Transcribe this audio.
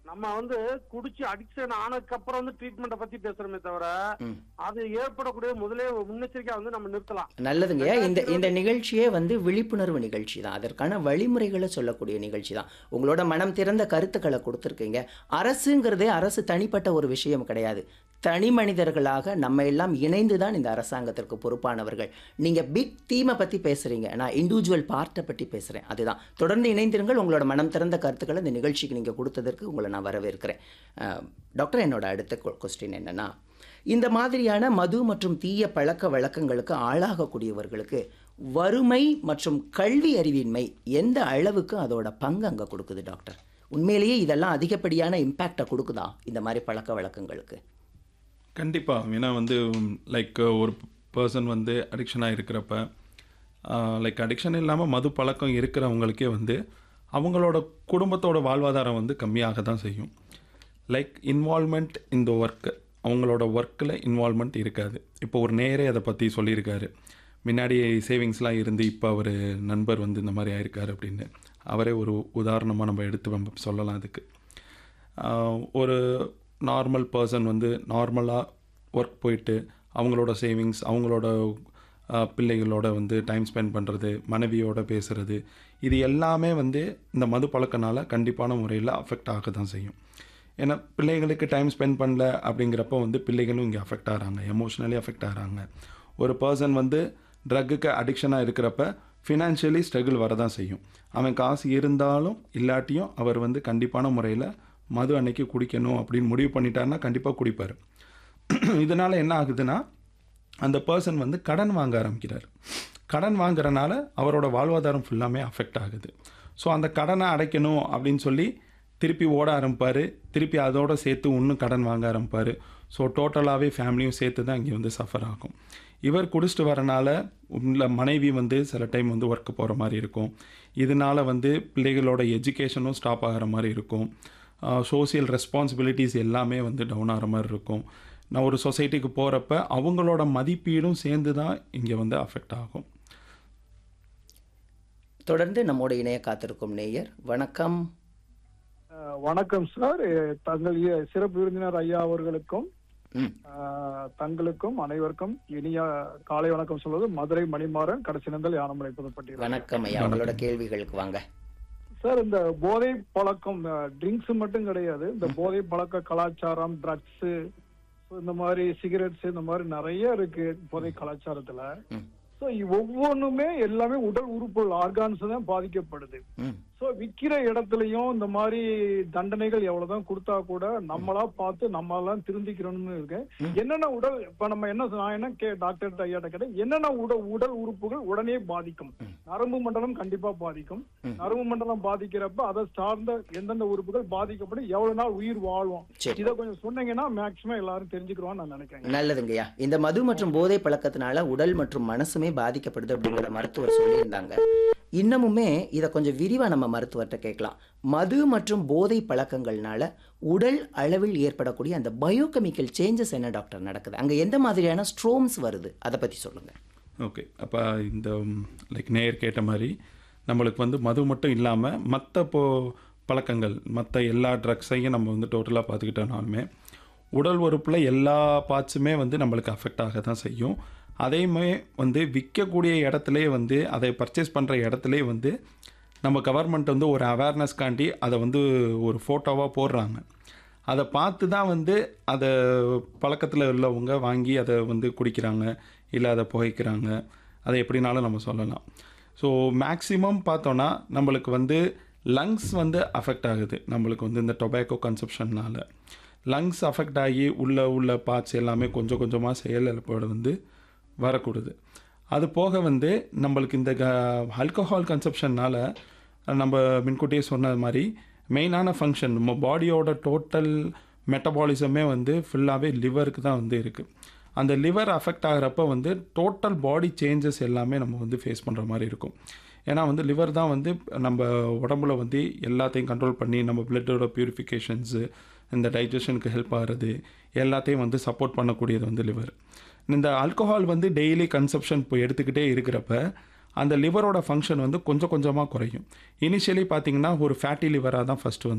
நம்ம வந்து குடிச்சு அடிக்ஷன் ஆனதுக்கு அப்புறம் வந்து ட்ரீட்மெண்ட்டை பத்தி பேசுறோமே தவிர ம். அது ஏற்படக்கூடிய முதலே முன்னெச்சரிக்கையா வந்து நம்ம நிறுத்தலாம் நல்லதுங்கய்யா இந்த இந்த நிகழ்ச்சியே வந்து விழிப்புணர்வு நிகழ்ச்சி தான் அதற்கான வழிமுறைகளை சொல்லக்கூடிய நிகழ்ச்சி தான் உங்களோட மனம் திறந்த கருத்துக்களை கொடுத்துருக்கீங்க அரசுங்கிறதே அரசு தனிப்பட்ட ஒரு விஷயம் கிடையாது தனி மனிதர்களாக நம்ம எல்லாம் இணைந்து தான் இந்த அரசாங்கத்திற்கு பொறுப்பானவர்கள் நீங்கள் பிக் தீமை பற்றி பேசுகிறீங்க நான் இண்டிவிஜுவல் பார்ட்டை பற்றி பேசுகிறேன் அதுதான் தொடர்ந்து இணைந்திருங்கள் உங்களோட மனம் திறந்த கருத்துக்களை இந்த நிகழ்ச்சிக்கு நீங்கள் கொடுத்ததற்கு உங்களை நான் வரவேற்கிறேன் அஹ், டாக்டர் என்னோட அடுத்த கொஸ்டின் என்னென்னா இந்த மாதிரியான மது மற்றும் தீய பழக்க வழக்கங்களுக்கு ஆளாகக்கூடியவர்களுக்கு வறுமை மற்றும் கல்வி அறிவின்மை எந்த அளவுக்கு அதோட பங்கு அங்கே கொடுக்குது டாக்டர் உண்மையிலேயே இதெல்லாம் அதிகப்படியான இம்பேக்டை கொடுக்குதா இந்த மாதிரி பழக்க வழக்கங்களுக்கு கண்டிப்பாக ஏன்னா வந்து லைக் ஒரு பர்சன் வந்து அடிக்ஷனாக இருக்கிறப்ப லைக் அடிக்ஷன் இல்லாமல் மது பழக்கம் இருக்கிறவங்களுக்கே வந்து அவங்களோட குடும்பத்தோட வாழ்வாதாரம் வந்து கம்மியாக தான் செய்யும் லைக் இன்வால்மெண்ட் இந்த ஒர்க்கு அவங்களோட ஒர்க்கில் இன்வால்மெண்ட் இருக்காது இப்போ ஒரு நேரே அதை பற்றி சொல்லியிருக்காரு முன்னாடி சேவிங்ஸ்லாம் இருந்து இப்போ அவர் நண்பர் வந்து இந்த மாதிரி ஆயிருக்காரு அப்படின்னு அவரே ஒரு உதாரணமாக நம்ம எடுத்து நம்ம சொல்லலாம் அதுக்கு ஆஹ் ஒரு நார்மல் பர்சன் வந்து நார்மலாக ஒர்க் போயிட்டு அவங்களோட சேவிங்ஸ் அவங்களோட ஆஹ் பிள்ளைகளோட வந்து டைம் ஸ்பெண்ட் பண்ணுறது மனைவியோட பேசுகிறது இது எல்லாமே வந்து இந்த மது பழக்கனால கண்டிப்பான முறையில் அஃபெக்ட் ஆக தான் செய்யும் ஏன்னா பிள்ளைகளுக்கு டைம் ஸ்பெண்ட் பண்ணல அப்படிங்கிறப்ப வந்து பிள்ளைகளும் இங்கே அஃபெக்ட் ஆகிறாங்க எமோஷ்னலி அஃபெக்ட் ஆகிறாங்க ஒரு பர்சன் வந்து ட்ரக்குக்கு அடிக்ஷனாக இருக்கிறப்ப ஃபினான்ஷியலி ஸ்ட்ரகிள் வரதான் செய்யும் அவன் காசு இருந்தாலும் இல்லாட்டியும் அவர் வந்து கண்டிப்பான முறையில் மது அன்னைக்கு குடிக்கணும் அப்படின்னு முடிவு பண்ணிட்டாருன்னா கண்டிப்பாக குடிப்பார் இதனால் என்ன ஆகுதுன்னா அந்த பர்சன் வந்து கடன் வாங்க ஆரம்பிக்கிறார் கடன் வாங்குறனால அவரோட வாழ்வாதாரம் ஃபுல்லாமே அஃபெக்ட் ஆகுது ஸோ அந்த கடனை அடைக்கணும் அப்படின்னு சொல்லி திருப்பி ஓட ஆரம்பிப்பார் திருப்பி அதோட சேர்த்து இன்னும் கடன் வாங்க ஆரம்பிப்பார் ஸோ டோட்டலாகவே ஃபேமிலியும் சேர்த்து தான் இங்கே வந்து சஃபர் ஆகும் இவர் குடிச்சிட்டு வரனால உள்ள மனைவி வந்து சில டைம் வந்து ஒர்க்கு போகிற மாதிரி இருக்கும் இதனால வந்து பிள்ளைகளோட எஜுகேஷனும் ஸ்டாப் ஆகிற மாதிரி இருக்கும் சோசியல் ரெஸ்பான்சிபிலிட்டிஸ் எல்லாமே வந்து டவுன் ஆகிற மாதிரி இருக்கும் நான் ஒரு சொசைட்டிக்கு போகிறப்ப அவங்களோட மதிப்பீடும் சேர்ந்து தான் இங்கே வந்து அஃபெக்ட் ஆகும் தொடர்ந்து நம்மோட இணைய காத்திருக்கும் நேயர் வணக்கம் அஹ் வணக்கம் சார் அஹ் தங்கள் இ- சிறப்பு விருந்தினர் ஐயா அவர்களுக்கும் ம் அஹ், தங்களுக்கும் அனைவருக்கும் இனிய காலை வணக்கம் சொல்வது மதுரை மணிமாறன் கடைசி நந்தல் யானமலை புதுப்பட்டி வணக்கம் ஐயா உங்களோட கேள்விகளுக்கு வாங்க சார் இந்த போதை பழக்கம் ட்ரிங்க்ஸ் மட்டும் கிடையாது இந்த போதை பழக்க கலாச்சாரம் ட்ரக்ஸ் இந்த மாதிரி சிகரெட்ஸ் இந்த மாதிரி நிறைய இருக்கு போதை கலாச்சாரத்துல ம் ஸோ ஒவ்வொன்றுமே எல்லாமே உடல் உறுப்புகள் ஆர்கான்ஸ் தான் பாதிக்கப்படுது ம் சோ விக்கிற இடத்துலயும் இந்த மாதிரி தண்டனைகள் எவ்வளவுதான் கொடுத்தா கூட நம்மளா பார்த்து நம்மளாம் திருந்திக்கிறோம்னு இருக்கு என்னென்ன உடல் இப்ப நம்ம என்ன நான் என்ன கே டாக்டர் ஐயாட்ட கேட்டேன் என்னென்ன உடல் உடல் உறுப்புகள் உடனே பாதிக்கும் நரம்பு மண்டலம் கண்டிப்பா பாதிக்கும் நரம்பு மண்டலம் பாதிக்கிறப்ப அதை சார்ந்த எந்தெந்த உறுப்புகள் பாதிக்கப்படும் எவ்வளவு நாள் உயிர் வாழும் சரி. இதை கொஞ்சம் சொன்னீங்கன்னா மேக்சிமம் எல்லாரும் தெரிஞ்சுக்கிறோம்னு நான் நினைக்கிறேன் நல்லதுங்கய்யா இந்த மது மற்றும் போதை பழக்கத்தினால உடல் மற்றும் மனசுமே பாதிக்கப்படுது அப்படிங்கிற மருத்துவர் சொல்லியிருந்தாங்க இன்னமுமே இதை கொஞ்சம் விரிவாக நம்ம மருத்துவர்கிட்ட கேட்கலாம் மது மற்றும் போதை பழக்கங்கள்னால உடல் அளவில் ஏற்படக்கூடிய அந்த பயோகெமிக்கல் சேஞ்சஸ் என்ன டாக்டர் நடக்குது அங்கே எந்த மாதிரியான ஸ்ட்ரோம்ஸ் வருது அதை பற்றி சொல்லுங்கள் ஓகே அப்போ இந்த லைக் நேயர் கேட்ட மாதிரி நம்மளுக்கு வந்து மது மட்டும் இல்லாமல் மற்ற போ பழக்கங்கள் மற்ற எல்லா ட்ரக்ஸையும் நம்ம வந்து டோட்டலாக பார்த்துக்கிட்டோம்னாலுமே உடல் உறுப்பில் எல்லா பார்ட்ஸுமே வந்து நம்மளுக்கு அஃபெக்ட் ஆக தான் செய்யும் அதேமே வந்து விற்கக்கூடிய இடத்துலே வந்து அதை பர்ச்சேஸ் பண்ணுற இடத்துலே வந்து நம்ம கவர்மெண்ட் வந்து ஒரு அவேர்னஸ்காண்டி அதை வந்து ஒரு ஃபோட்டோவாக போடுறாங்க அதை பார்த்து தான் வந்து அதை பழக்கத்தில் உள்ளவங்க வாங்கி அதை வந்து குடிக்கிறாங்க இல்லை அதை புகைக்கிறாங்க அதை எப்படினாலும் நம்ம சொல்லலாம் ஸோ மேக்ஸிமம் பார்த்தோன்னா நம்மளுக்கு வந்து லங்ஸ் வந்து அஃபெக்ட் ஆகுது நம்மளுக்கு வந்து இந்த டொபேக்கோ கன்சப்ஷன்னால லங்ஸ் அஃபெக்ட் ஆகி உள்ள உள்ள பார்ட்ஸ் எல்லாமே கொஞ்சம் கொஞ்சமாக செயலிழப்போடு வந்து வரக்கூடுது அது போக வந்து நம்மளுக்கு இந்த ஆல்கஹால் கன்சப்ஷன்னால நம்ம முன்கூட்டியே சொன்ன மாதிரி மெயினான ஃபங்க்ஷன் நம்ம பாடியோட டோட்டல் மெட்டபாலிசமே வந்து ஃபுல்லாகவே லிவருக்கு தான் வந்து இருக்குது அந்த லிவர் அஃபெக்ட் ஆகிறப்ப வந்து டோட்டல் பாடி சேஞ்சஸ் எல்லாமே நம்ம வந்து ஃபேஸ் பண்ணுற மாதிரி இருக்கும் ஏன்னா வந்து லிவர் தான் வந்து நம்ம உடம்புல வந்து எல்லாத்தையும் கண்ட்ரோல் பண்ணி நம்ம பிளட்டோட பியூரிஃபிகேஷன்ஸு இந்த டைஜஷனுக்கு ஹெல்ப் ஆகிறது எல்லாத்தையும் வந்து சப்போர்ட் பண்ணக்கூடியது வந்து லிவர் இந்த ஆல்கஹால் வந்து டெய்லி கன்சப்ஷன் இப்போ எடுத்துக்கிட்டே இருக்கிறப்ப அந்த லிவரோட ஃபங்க்ஷன் வந்து கொஞ்சம் கொஞ்சமாக குறையும் இனிஷியலி பார்த்தீங்கன்னா ஒரு ஃபேட்டி லிவராக தான் ஃபஸ்ட்டு வந்து